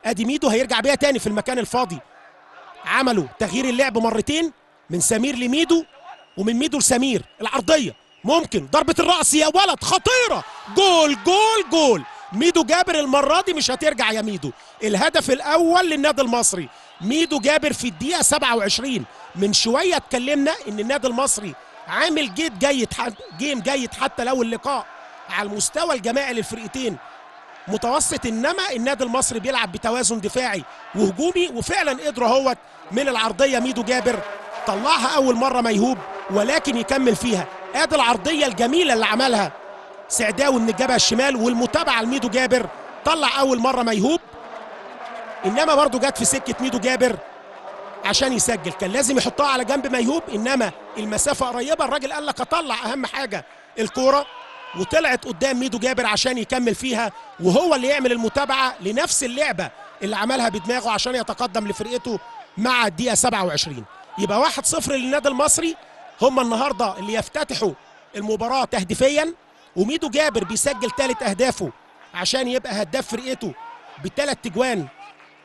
ادي ميدو هيرجع بيها تاني في المكان الفاضي عملوا تغيير اللعب مرتين من سمير لميدو ومن ميدو لسمير العرضيه ممكن ضربه الراس يا ولد خطيره جول جول جول ميدو جابر المره دي مش هترجع يا ميدو الهدف الاول للنادي المصري ميدو جابر في الدقيقه 27 من شويه اتكلمنا ان النادي المصري عامل جيد جيد جيم جيد حتى لو اللقاء على المستوى الجماعي للفرقتين متوسط انما النادي المصري بيلعب بتوازن دفاعي وهجومي وفعلا قدروا هو من العرضيه ميدو جابر طلعها اول مره ميهوب ولكن يكمل فيها ادي العرضيه الجميله اللي عملها سعداوي من الجبهه الشمال والمتابعه لميدو جابر طلع اول مره ميهوب انما برضه جت في سكه ميدو جابر عشان يسجل كان لازم يحطها على جنب ميهوب انما المسافه قريبه الراجل قال لك اطلع اهم حاجه الكوره وطلعت قدام ميدو جابر عشان يكمل فيها وهو اللي يعمل المتابعه لنفس اللعبه اللي عملها بدماغه عشان يتقدم لفرقته مع الدقيقه 27 يبقى 1-0 للنادي المصري هم النهارده اللي يفتتحوا المباراه تهديفيا وميدو جابر بيسجل ثالث اهدافه عشان يبقى هداف فرقته بثلاث تجوان